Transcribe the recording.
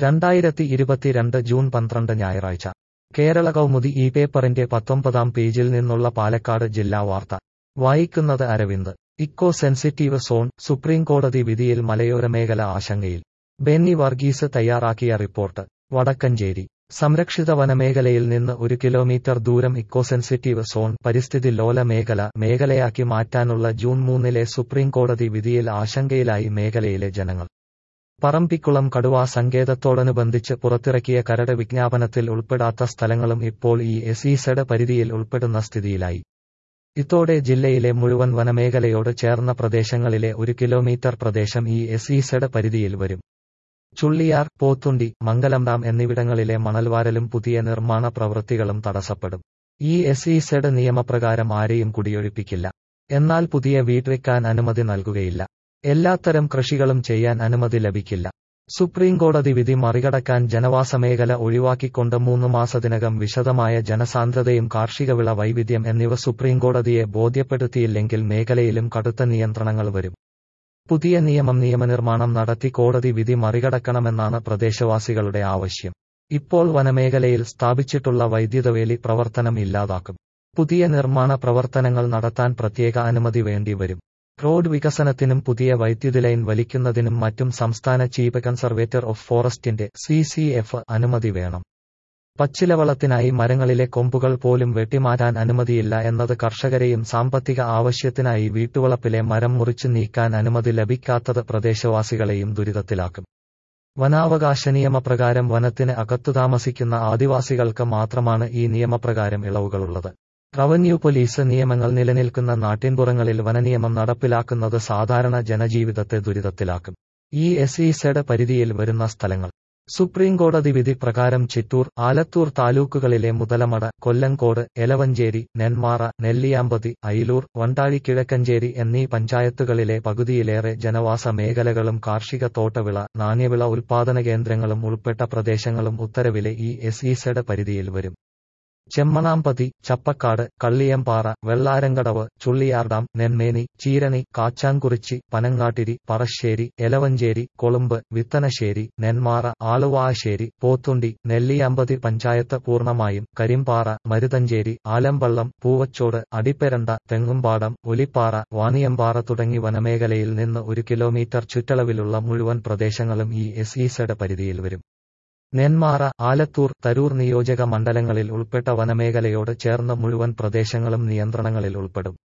രണ്ടായിരത്തി ഇരുപത്തിരണ്ട് ജൂൺ പന്ത്രണ്ട് ഞായറാഴ്ച കേരള കൗമുദി ഈ പേപ്പറിന്റെ പത്തൊമ്പതാം പേജിൽ നിന്നുള്ള പാലക്കാട് ജില്ലാ വാർത്ത വായിക്കുന്നത് Aravind eco sensitive zone supreme കോടതി വിധിയിൽ മലയോര മേഖല ആശങ്കയിൽ ബെന്നി വർഗീസ് തയ്യാറാക്കിയ റിപ്പോർട്ട് വടക്കഞ്ചേരി സംരക്ഷിത വനമേഖലയിൽ നിന്ന് ഒരു കിലോമീറ്റർ ദൂരം ഇക്കോസെൻസിറ്റീവ് സോൺ പരിസ്ഥിതി ലോല മേഖല മേഖലയാക്കി മാറ്റാനുള്ള ജൂൺ മൂന്നിലെ സുപ്രീം കോടതി വിധിയിൽ ആശങ്കയിലായി മേഖലയിലെ ജനങ്ങൾ പറമ്പിക്കുളം കടുവാ സങ്കേതത്തോടനുബന്ധിച്ച് പുറത്തിറക്കിയ കരട് വിജ്ഞാപനത്തിൽ ഉൾപ്പെടാത്ത സ്ഥലങ്ങളും ഇപ്പോൾ ഈ എസ്ഇസെഡ് പരിധിയിൽ ഉൾപ്പെടുന്ന സ്ഥിതിയിലായി ഇതോടെ ജില്ലയിലെ മുഴുവൻ വനമേഖലയോട് ചേർന്ന പ്രദേശങ്ങളിലെ ഒരു കിലോമീറ്റർ പ്രദേശം ഈ എസ്ഇസെഡ് പരിധിയിൽ വരും ചുള്ളിയാർ പോത്തുണ്ടി മംഗലം ഡാം എന്നിവിടങ്ങളിലെ മണൽവാരലും പുതിയ നിർമ്മാണ പ്രവൃത്തികളും തടസ്സപ്പെടും ഈ എസ്ഇസെഡ് നിയമപ്രകാരം ആരെയും കുടിയൊഴിപ്പിക്കില്ല എന്നാൽ പുതിയ വീട് അനുമതി നൽകുകയില്ല എല്ലാത്തരം കൃഷികളും ചെയ്യാൻ അനുമതി ലഭിക്കില്ല സുപ്രീം കോടതി വിധി മറികടക്കാൻ ജനവാസ മേഖല ഒഴിവാക്കിക്കൊണ്ട് മൂന്ന് മാസത്തിനകം വിശദമായ ജനസാന്ദ്രതയും കാർഷിക വിള വൈവിധ്യം എന്നിവ സുപ്രീം കോടതിയെ ബോധ്യപ്പെടുത്തിയില്ലെങ്കിൽ മേഖലയിലും കടുത്ത നിയന്ത്രണങ്ങൾ വരും പുതിയ നിയമം നിയമനിർമ്മാണം നടത്തി കോടതി വിധി മറികടക്കണമെന്നാണ് പ്രദേശവാസികളുടെ ആവശ്യം ഇപ്പോൾ വനമേഖലയിൽ സ്ഥാപിച്ചിട്ടുള്ള വൈദ്യുതവേലി പ്രവർത്തനം ഇല്ലാതാക്കും പുതിയ നിർമ്മാണ പ്രവർത്തനങ്ങൾ നടത്താൻ പ്രത്യേക അനുമതി വേണ്ടിവരും റോഡ് വികസനത്തിനും പുതിയ വൈദ്യുതി ലൈൻ വലിക്കുന്നതിനും മറ്റും സംസ്ഥാന ചീഫ് കൺസർവേറ്റർ ഓഫ് ഫോറസ്റ്റിന്റെ സി സി എഫ് അനുമതി വേണം പച്ചിലവളത്തിനായി മരങ്ങളിലെ കൊമ്പുകൾ പോലും വെട്ടിമാറ്റാൻ അനുമതിയില്ല എന്നത് കർഷകരെയും സാമ്പത്തിക ആവശ്യത്തിനായി വീട്ടുവളപ്പിലെ മരം മുറിച്ചു നീക്കാൻ അനുമതി ലഭിക്കാത്തത് പ്രദേശവാസികളെയും ദുരിതത്തിലാക്കും വനാവകാശ നിയമപ്രകാരം വനത്തിന് അകത്തു താമസിക്കുന്ന ആദിവാസികൾക്ക് മാത്രമാണ് ഈ നിയമപ്രകാരം ഇളവുകളുള്ളത് റവന്യൂ പോലീസ് നിയമങ്ങൾ നിലനിൽക്കുന്ന നാട്ടിൻപുറങ്ങളിൽ വനനിയമം നടപ്പിലാക്കുന്നത് സാധാരണ ജനജീവിതത്തെ ദുരിതത്തിലാക്കും ഈ എസ് ഇസെഡ് പരിധിയിൽ വരുന്ന സ്ഥലങ്ങൾ സുപ്രീം കോടതി വിധി പ്രകാരം ചിറ്റൂർ ആലത്തൂർ താലൂക്കുകളിലെ മുതലമട കൊല്ലങ്കോട് എലവഞ്ചേരി നെന്മാറ നെല്ലിയാമ്പതി അയിലൂർ വണ്ടാഴി കിഴക്കഞ്ചേരി എന്നീ പഞ്ചായത്തുകളിലെ പകുതിയിലേറെ ജനവാസ മേഖലകളും കാർഷിക തോട്ടവിള നാണ്യവിള ഉൽപാദന കേന്ദ്രങ്ങളും ഉൾപ്പെട്ട പ്രദേശങ്ങളും ഉത്തരവിലെ ഈ എസ് ഇസെഡ് പരിധിയിൽ വരും ചെമ്മണാമ്പതി ചപ്പക്കാട് കള്ളിയമ്പാറ വെള്ളാരങ്കടവ് ചുള്ളിയാർഡാം നെന്മേനി ചീരണി കാച്ചാങ്കുറിച്ചി പനങ്ങാട്ടിരി പറശ്ശേരി എലവഞ്ചേരി കൊളുമ്പ് വിത്തനശ്ശേരി നെന്മാറ ആലുവാശ്ശേരി പോത്തുണ്ടി നെല്ലിയമ്പതി പഞ്ചായത്ത് പൂർണ്ണമായും കരിമ്പാറ മരുതഞ്ചേരി ആലമ്പള്ളം പൂവച്ചോട് അടിപ്പെരണ്ട തെങ്ങുംപാടം ഒലിപ്പാറ വാണിയമ്പാറ തുടങ്ങി വനമേഖലയിൽ നിന്ന് ഒരു കിലോമീറ്റർ ചുറ്റളവിലുള്ള മുഴുവൻ പ്രദേശങ്ങളും ഈ എസ് ഇസെഡ് പരിധിയിൽ വരും നെന്മാറ ആലത്തൂർ തരൂർ നിയോജക മണ്ഡലങ്ങളിൽ ഉൾപ്പെട്ട വനമേഖലയോട് ചേർന്ന മുഴുവൻ പ്രദേശങ്ങളും നിയന്ത്രണങ്ങളിൽ ഉൾപ്പെടും